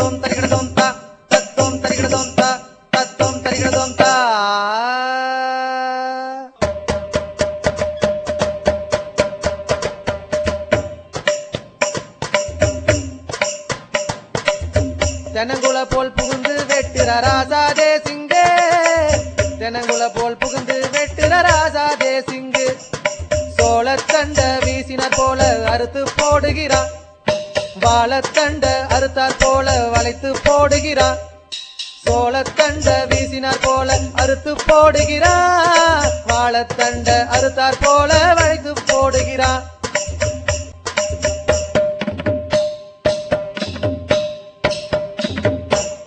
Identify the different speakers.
Speaker 1: தத்தோம் தரிகிடதோம் தா தத்தோம் தரிகிடதோம் தா தத்தோம் தரிகிடதோம் தா தென்னங்குல போல் புகுந்து வெட்டுற ராசா தேசிங்கு தென்னங்குல போல் புகுந்து வெட்டுற ராசா தேசிங்கு சோளத்தண்ட வீசினார் போல அறுத்து போடுகிறான் வாழத்தண்ட அறுத்தார் போல வளைத்து போடுகிறான் சோளத்தண்ட வீசினார் போல அறுத்து போடுகிறான் வாழத்தண்ட அறுத்தார் போல வளைத்து போடுகிறான்